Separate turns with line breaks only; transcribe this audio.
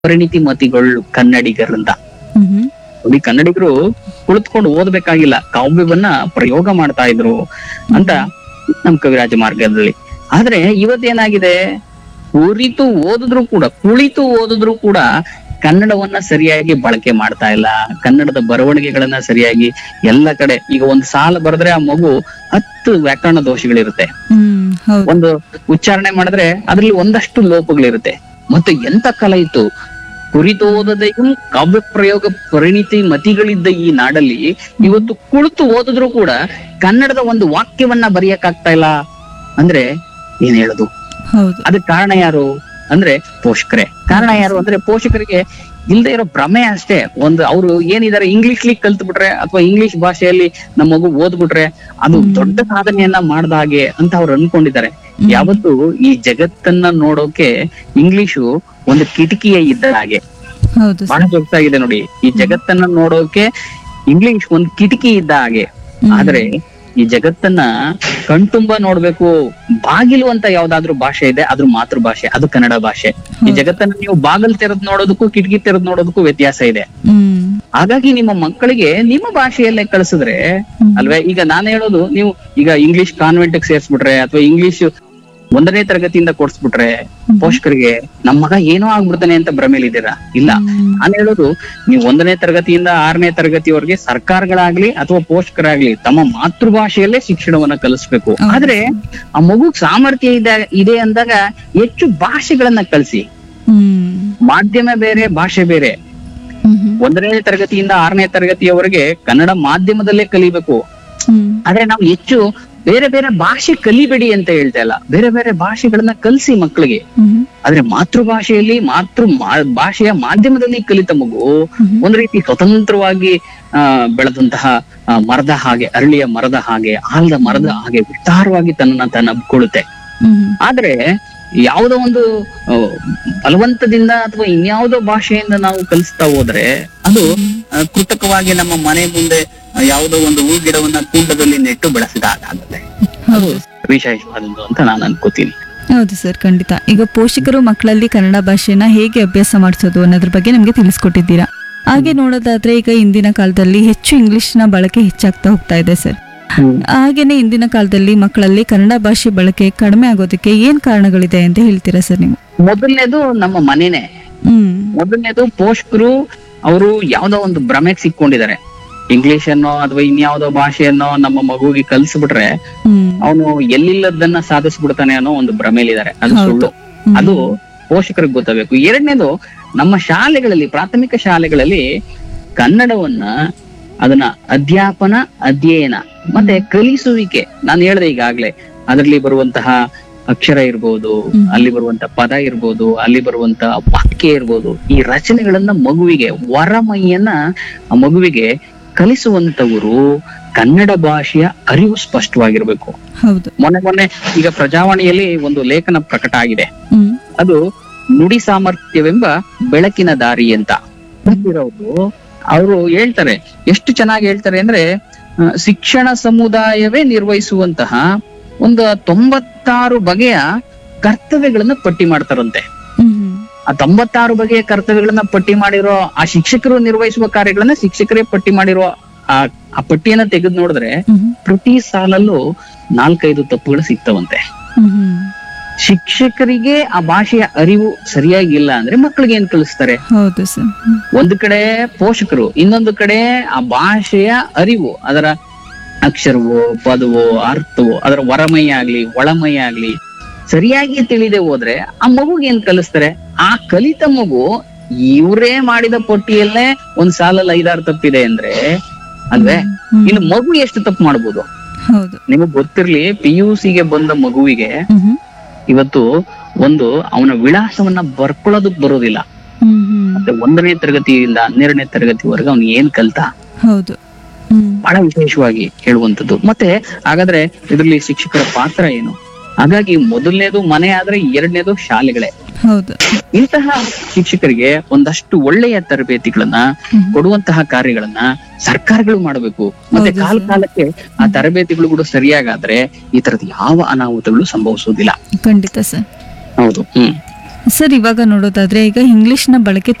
ಪರಿಣಿತಿ ಮತಿಗಳು ಕನ್ನಡಿಗರಿಂದ
ಹ್ಮ್
ನೋಡಿ ಕನ್ನಡಿಗರು ಕುಳಿತುಕೊಂಡು ಓದ್ಬೇಕಾಗಿಲ್ಲ ಕಾವ್ಯವನ್ನ ಪ್ರಯೋಗ ಮಾಡ್ತಾ ಇದ್ರು ಅಂತ ನಮ್ ಕವಿರಾಜ ಮಾರ್ಗದಲ್ಲಿ ಆದ್ರೆ ಇವತ್ತೇನಾಗಿದೆ ಕುರಿತು ಓದಿದ್ರು ಕೂಡ ಕುಳಿತು ಓದಿದ್ರು ಕೂಡ ಕನ್ನಡವನ್ನ ಸರಿಯಾಗಿ ಬಳಕೆ ಮಾಡ್ತಾ ಇಲ್ಲ ಕನ್ನಡದ ಬರವಣಿಗೆಗಳನ್ನ ಸರಿಯಾಗಿ ಎಲ್ಲ ಕಡೆ ಈಗ ಒಂದು ಸಾಲ ಬರೆದ್ರೆ ಆ ಮಗು ಹತ್ತು ವ್ಯಾಕರಣ ದೋಷಗಳಿರುತ್ತೆ
ಹ್ಮ್ ಹೌದು
ಒಂದು ಉಚ್ಚಾರಣೆ ಮಾಡಿದ್ರೆ ಅದ್ರಲ್ಲಿ ಒಂದಷ್ಟು ಲೋಪಗಳಿರುತ್ತೆ ಮತ್ತೆ ಎಂತ ಕಲೆ ಇತ್ತು ಕುರಿತು ಓದದೆಯೂ ಕಾವ್ಯ ಪ್ರಯೋಗ ಪರಿಣಿತಿ ಮತಿಗಳಿದ್ದ ಈ ನಾಡಲ್ಲಿ ಇವತ್ತು ಕುಳಿತು ಓದಿದ್ರು ಕೂಡ ಕನ್ನಡದ ಒಂದು ವಾಕ್ಯವನ್ನ ಬರೆಯಕ್ಕಾಗ್ತಾ ಇಲ್ಲ ಅಂದ್ರೆ ಏನ್ ಹೇಳುದು
ಹೌದು
ಅದಕ್ಕೆ ಕಾರಣ ಯಾರು ಅಂದ್ರೆ ಪೋಷಕರೇ ಕಾರಣ ಯಾರು ಅಂದ್ರೆ ಪೋಷಕರಿಗೆ ಇಲ್ದೇ ಇರೋ ಭ್ರಮೆ ಅಷ್ಟೇ ಒಂದು ಅವರು ಏನಿದ್ದಾರೆ ಇಂಗ್ಲಿಷ್ ಲಿ ಕಲ್ತ್ ಬಿಟ್ರೆ ಅಥವಾ ಇಂಗ್ಲಿಷ್ ಭಾಷೆಯಲ್ಲಿ ನಮ್ಮ ಮಗು ಓದ್ಬಿಟ್ರೆ ಅದು ದೊಡ್ಡ ಸಾಧನೆಯನ್ನ ಮಾಡ್ದ ಹಾಗೆ ಅಂತ ಅವ್ರು ಅನ್ಕೊಂಡಿದ್ದಾರೆ ಯಾವತ್ತು ಈ ಜಗತ್ತನ್ನ ನೋಡೋಕೆ ಇಂಗ್ಲಿಷು ಒಂದು ಕಿಟಕಿಯ ಇದ್ದ ಹಾಗೆ
ಹೌದು
ಬಹಳ ಜೊಗ್ತಾಗಿದೆ ನೋಡಿ ಈ ಜಗತ್ತನ್ನ ನೋಡೋಕೆ ಇಂಗ್ಲಿಷ್ ಒಂದು ಕಿಟಕಿ ಇದ್ದ ಹಾಗೆ ಆದ್ರೆ ಈ ಜಗತ್ತನ್ನ ಕಣ್ತುಂಬ ನೋಡ್ಬೇಕು ಬಾಗಿಲು ಅಂತ ಯಾವ್ದಾದ್ರು ಭಾಷೆ ಇದೆ ಅದ್ರ ಮಾತೃಭಾಷೆ ಅದು ಕನ್ನಡ ಭಾಷೆ ಈ ಜಗತ್ತನ್ನ ನೀವು ಬಾಗಿಲು ತೆರೆದ್ ನೋಡೋದಕ್ಕೂ ಕಿಟಕಿ ತೆರೆದ್ ನೋಡೋದಕ್ಕೂ ವ್ಯತ್ಯಾಸ ಇದೆ
ಹ್ಮ್
ಹಾಗಾಗಿ ನಿಮ್ಮ ಮಕ್ಕಳಿಗೆ ನಿಮ್ಮ ಭಾಷೆಯಲ್ಲೇ ಕಳಿಸಿದ್ರೆ ಅಲ್ವೇ ಈಗ ನಾನು ಹೇಳೋದು ನೀವು ಈಗ ಇಂಗ್ಲಿಷ್ ಕಾನ್ವೆಂಟ್ ಸೇರ್ಸ್ಬಿಟ್ರೆ ಅಥವಾ ಇಂಗ್ಲಿಷ್ ಒಂದನೇ ತರಗತಿಯಿಂದ ಕೊಡ್ಸ್ಬಿಟ್ರೆ ಪೋಷಕರಿಗೆ ನಮ್ಮ ಮಗ ಏನೋ ಆಗ್ಬಿಡ್ತಾನೆ ಅಂತ ಭ್ರಮೇಲಿದ್ದೀರಾ ಇಲ್ಲ ನಾನು ಹೇಳೋದು ನೀವು ಒಂದನೇ ತರಗತಿಯಿಂದ ಆರನೇ ತರಗತಿವರೆಗೆ ಸರ್ಕಾರಗಳಾಗ್ಲಿ ಅಥವಾ ಪೋಷಕರಾಗ್ಲಿ ತಮ್ಮ ಮಾತೃಭಾಷೆಯಲ್ಲೇ ಶಿಕ್ಷಣವನ್ನ ಕಲಿಸ್ಬೇಕು
ಹೌದು.
ಆದ್ರೆ ಆ ಮಗುಗ್ ಸಾಮರ್ಥ್ಯ ಇದೆ ಇದೆ ಅಂದಾಗ ಹೆಚ್ಚು ಭಾಷೆಗಳನ್ನ ಕಲಿಸಿ
ಹ್ಮ್
ಮಾಧ್ಯಮ ಬೇರೆ ಭಾಷೆ ಬೇರೆ
ಹ್ಮ್ ಹ್ಮ್
ಒಂದನೇ ತರಗತಿಯಿಂದ ಆರನೇ ತರಗತಿಯವರೆಗೆ ಕನ್ನಡ ಮಾಧ್ಯಮದಲ್ಲೇ ಕಲಿಬೇಕು
ಹ್ಮ್
ಆದ್ರೆ ನಾವು ಹೆಚ್ಚು ಬೇರೆ ಬೇರೆ ಭಾಷೆ ಕಲಿಬೇಡಿ ಅಂತ ಹೇಳ್ತಾ ಇಲ್ಲ ಬೇರೆ ಬೇರೆ ಭಾಷೆಗಳನ್ನ ಕಲಿಸಿ ಮಕ್ಕಳಿಗೆ
ಹ್ಮ್
ಆದ್ರೆ ಮಾತೃಭಾಷೆಯಲ್ಲಿ ಮಾತೃ ಮಾ- ಭಾಷೆಯ ಮಾಧ್ಯಮದಲ್ಲಿ ಕಲಿತ ಮಗು
ಹ್ಮ್.
ಒಂದ್ ರೀತಿ ಸ್ವತಂತ್ರವಾಗಿ ಆ ಬೆಳೆದಂತಹ ಆ, ಮರದ ಹಾಗೆ ಅರಳಿಯ ಮರದ ಹಾಗೆ ಆಲದ ಮರದ ಹಾಗೆ ವಿಸ್ತಾರವಾಗಿ ತನ್ನನ್ನ ತಾನು ಹಬ್ಕೊಳ್ಳುತ್ತೆ
ಹ್ಮ್
ಆದ್ರೆ ಯಾವುದೋ ಒಂದು ಆ, ಬಲವಂತದಿಂದ ಅಥವಾ ಇನ್ಯಾವುದೋ ಭಾಷೆಯಿಂದ ನಾವು ಕಲಿಸ್ತಾ ಹೋದ್ರೆ ಅದು ಆ, ಕೃತಕವಾಗಿ ನಮ್ಮ ಮನೆ ಮುಂದೆ ಆ, ಯಾವುದೋ ಒಂದು ಹೂ ಗಿಡವನ್ನ ಕೂಟದಲ್ಲಿ ನೆಟ್ಟು ಬೆಳೆಸಿದ ಹಾಗಾಗುತ್ತೆ ಅದು
ಹೌದು
ವಿಶೇಷವಾದದ್ದು ಅಂತ ನಾನು ಅನ್ಕೋತೀನಿ
ಹೌದು ಸರ್ ಖಂಡಿತ ಈಗ ಪೋಷಕರು ಮಕ್ಕಳಲ್ಲಿ ಕನ್ನಡ ಭಾಷೆನ ಹೇಗೆ ಅಭ್ಯಾಸ ಮಾಡಿಸೋದು ಅನ್ನೋದ್ರ ಬಗ್ಗೆ ನಮಗೆ ತಿಳಿಸ್ಕೊಟ್ಟಿದ್ದೀರಾ ಹಾಗೆ ನೋಡೋದಾದ್ರೆ ಈಗ ಇಂದಿನ ಕಾಲದಲ್ಲಿ ಹೆಚ್ಚು ಇಂಗ್ಲಿಷ್ನ ಬಳಕೆ ಹೆಚ್ಚಾಗ್ತಾ ಹೋಗ್ತಾ ಇದೆ ಸರ್ ಹಾಗೇನೆ ಇಂದಿನ ಕಾಲದಲ್ಲಿ ಮಕ್ಕಳಲ್ಲಿ ಕನ್ನಡ ಭಾಷೆ ಬಳಕೆ ಕಡಿಮೆ ಆಗೋದಕ್ಕೆ ಏನ್ ಕಾರಣಗಳಿದೆ ಅಂತ ಹೇಳ್ತೀರಾ ಸರ್ ನೀವು
ಮೊದಲನೇದು ನಮ್ಮ ಮನೆನೇ
ಹ್ಮ್
ಮೊದಲನೇದು ಪೋಷಕರು ಅವರು ಯಾವ್ದೋ ಒಂದು ಭ್ರಮೆಗೆ ಸಿಕ್ಕೊಂಡಿದ್ದಾರೆ ಇಂಗ್ಲಿಷ್ ಅನ್ನೋ ಅಥವಾ ಇನ್ಯಾವುದೋ ಭಾಷೆಯನ್ನೋ ನಮ್ಮ ಮಗುವಿಗೆ ಕಲ್ಸ್ಬಿಟ್ರೆ
ಹ್ಮ್
ಅವನು ಎಲ್ಲಿಲ್ಲದನ್ನ ಸಾಧಿಸ್ಬಿಡ್ತಾನೆ ಅನ್ನೋ ಒಂದು ಭ್ರಮೆಲಿದ್ದಾರೆ ಅದು
ಹೌದು.
ಸುಳ್ಳು
ಹ್ಮ್.
ಅದು ಪೋಷಕರಿಗೆ ಗೊತ್ತಾಗಬೇಕು ಎರಡನೇದು ನಮ್ಮ ಶಾಲೆಗಳಲ್ಲಿ ಪ್ರಾಥಮಿಕ ಶಾಲೆಗಳಲ್ಲಿ ಕನ್ನಡವನ್ನ ಅದನ್ನ ಅಧ್ಯಾಪನ ಅಧ್ಯಯನ ಮತ್ತೆ ಕಲಿಸುವಿಕೆ ನಾನು ಹೇಳ್ದೆ ಈಗಾಗ್ಲೇ ಅದರಲ್ಲಿ ಬರುವಂತಹ ಅಕ್ಷರ ಇರ್ಬೋದು
ಹ್ಮ್.
ಅಲ್ಲಿ ಬರುವಂತ ಪದ ಇರ್ಬೋದು ಅಲ್ಲಿ ಬರುವಂತ ವಾಕ್ಯ ಇರ್ಬೋದು ಈ ರಚನೆಗಳನ್ನ ಮಗುವಿಗೆ ವರಮೈಯನ್ನ ಆ ಮಗುವಿಗೆ ಕಲಿಸುವಂತವರು ಕನ್ನಡ ಭಾಷೆಯ ಅರಿವು ಸ್ಪಷ್ಟವಾಗಿರ್ಬೇಕು
ಹೌದು
ಮೊನ್ನೆ ಮೊನ್ನೆ ಈಗ ಪ್ರಜಾವಾಣಿಯಲ್ಲಿ ಒಂದು ಲೇಖನ ಪ್ರಕಟ ಆಗಿದೆ
ಹ್ಮ್
ಅದು ನುಡಿ ಸಾಮರ್ಥ್ಯವೆಂಬ ಬೆಳಕಿನ ದಾರಿ ಅಂತ ಬರ್ತಿರೋರು ಅವರು ಹೇಳ್ತಾರೆ ಎಷ್ಟು ಚೆನ್ನಾಗಿ ಹೇಳ್ತಾರೆ ಅಂದ್ರೆ ಆ, ಶಿಕ್ಷಣ ಸಮುದಾಯವೇ ನಿರ್ವಹಿಸುವಂತಹ ಒಂದು ತೊಂಬತ್ತಾರು ಬಗೆಯ ಕರ್ತವ್ಯಗಳನ್ನ ಪಟ್ಟಿ ಮಾಡ್ತಾರಂತೆ
ಹ್ಮ್ ಹ್ಮ್
ಆ ತೊಂಬತ್ತಾರು ಬಗೆಯ ಕರ್ತವ್ಯಗಳನ್ನ ಪಟ್ಟಿ ಮಾಡಿರೋ ಆ ಶಿಕ್ಷಕರು ನಿರ್ವಹಿಸುವ ಕಾರ್ಯಗಳನ್ನ ಶಿಕ್ಷಕರೇ ಪಟ್ಟಿ ಮಾಡಿರೋ ಆ ಆ ಪಟ್ಟಿಯನ್ನ ತೆಗೆದು ನೋಡಿದ್ರೆ
ಹ್ಮ್
ಪ್ರತಿ ಸಾಲಲ್ಲೂ ನಾಲ್ಕೈದು ತಪ್ಪುಗಳು ಸಿಗ್ತವಂತೆ
ಹ್ಮ್ ಹ್ಮ್
ಶಿಕ್ಷಕರಿಗೆ ಆ ಭಾಷೆಯ ಅರಿವು ಸರಿಯಾಗಿಲ್ಲ ಅಂದ್ರೆ ಮಕ್ಕಳಿಗೆ ಏನ್ ಕಲಿಸ್ತಾರೆ
ಹೌದು ಸರ್ ಹ್ಮ್
ಒಂದು ಕಡೆ ಪೋಷಕರು ಇನ್ನೊಂದು ಕಡೆ ಆ ಭಾಷೆಯ ಅರಿವು ಅದರ ಅಕ್ಷರವೋ ಪದವೋ ಅರ್ಥವೋ ಅದರ ಹೊರಮೈ ಆಗ್ಲಿ ಒಳಮೈ ಆಗ್ಲಿ ಸರಿಯಾಗಿ ತಿಳಿದೆ ಹೋದ್ರೆ ಆ ಮಗುಗೆ ಏನ್ ಕಲಿಸ್ತಾರೆ ಆ ಕಲಿತ ಮಗು ಇವ್ರೇ ಮಾಡಿದ ಪಟ್ಟಿಯಲ್ಲೇ ಒಂದ್ ಸಾಲಲ್ಲಿ ಐದಾರು ತಪ್ಪಿದೆ ಅಂದ್ರೆ ಅಲ್ವೇ
ಹ್ಮ್.
ಇನ್ನು ಮಗು ಎಷ್ಟು ತಪ್ಪು ಮಾಡ್ಬೋದು
ಹೌದು
ನಿಮಗ್ ಗೊತ್ತಿರ್ಲಿ ಪಿ ಯು ಸಿಗೆ ಬಂದ ಮಗುವಿಗೆ
ಹ್ಮ್ ಹ್ಮ್
ಇವತ್ತು ಒಂದು ಅವನ ವಿಳಾಸವನ್ನ ಬರ್ಕೊಳ್ಳೋದಕ್ ಬರೋದಿಲ್ಲ
ಹ್ಮ್ ಹ್ಮ್
ಮತ್ತೆ ಒಂದನೇ ತರಗತಿಯಿಂದ ಹನ್ನೆರಡನೇ ತರಗತಿವರೆಗೆ ಅವ್ನು ಏನ್ ಕಲ್ತ
ಹೌದು ಹ್ಮ್
ಬಹಳ ವಿಶೇಷವಾಗಿ ಹೇಳುವಂತದ್ದು ಮತ್ತೆ ಹಾಗಾದ್ರೆ ಇದರಲ್ಲಿ ಶಿಕ್ಷಕರ ಪಾತ್ರ ಏನು ಹಾಗಾಗಿ ಮೊದಲನೇದು ಮನೆ ಆದ್ರೆ ಎರಡನೇದು ಶಾಲೆಗಳೇ
ಹೌದು
ಇಂತಹ ಶಿಕ್ಷಕರಿಗೆ ಒಂದಷ್ಟು ಒಳ್ಳೆಯ ತರಬೇತಿಗಳನ್ನ
ಹ್ಮ್.
ಕೊಡುವಂತಹ ಕಾರ್ಯಗಳನ್ನ ಸರ್ಕಾರಗಳು ಮಾಡಬೇಕು ಮತ್ತೆ
ಹೌದು
ಕಾಲ
ಸರ್.
ಕಾಲಕ್ಕೆ ಆ ತರಬೇತಿಗಳು ಕೂಡ ಸರಿಯಾಗಾದ್ರೆ ಈ ತರದ ಯಾವ ಅನಾಹುತಗಳು ಸಂಭವಿಸುವುದಿಲ್ಲ
ಖಂಡಿತ ಸರ್
ಹೌದು ಹ್ಮ್
ಸರ್ ಇವಾಗ ನೋಡೋದಾದ್ರೆ ಈಗ ಇಂಗ್ಲಿಷ್ನ ಬಳಕೆ